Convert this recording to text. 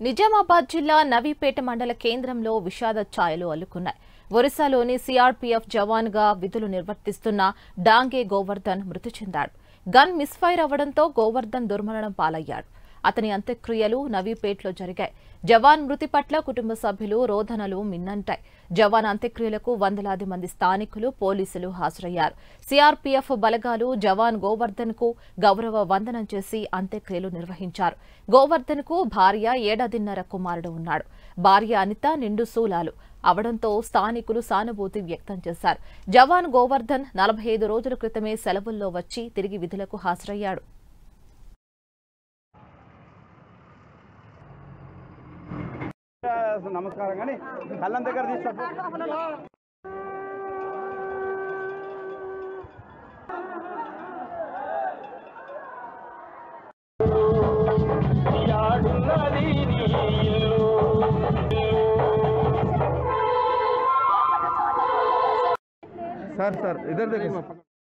నిజామాబాద్ జిల్లా నవీపేట మండల కేంద్రంలో విషాద ఛాయలు అల్లుకున్నాయి ఒరిస్సాలోని సిఆర్పీఎఫ్ జవాన్గా విధులు నిర్వర్తిస్తున్న డాంగే గోవర్ధన్ మృతి చెందాడు గన్ మిస్ఫైర్ అవ్వడంతో గోవర్ధన్ దుర్మరణం పాలయ్యాడు అతని అంత్యక్రియలు నవీపేట్లో జరిగాయి జవాన్ మృతి పట్ల కుటుంబ సభ్యులు రోదనలు మిన్నంటాయి జవాన్ అంత్యక్రియలకు వందలాది మంది స్థానికులు పోలీసులు హాజరయ్యారు సిఆర్పీఎఫ్ బలగాలు జవాన్ గోవర్ధన్ కు గౌరవ వందనం చేసి అంత్యక్రియలు నిర్వహించారు గోవర్ధన్ కు భార్య ఏడాదిన్నర కుమారుడు ఉన్నాడు భార్య అనిత నిండు శూలాలు అవడంతో స్థానికులు సానుభూతి వ్యక్తం చేశారు జవాన్ గోవర్ధన్ నలభై ఐదు రోజుల క్రితమే సెలవుల్లో వచ్చి తిరిగి విధులకు హాజరయ్యాడు నమస్కారం కానీ కళ్ళం దగ్గర తీసుకో సార్ సార్ ఇద్దరు దగ్గర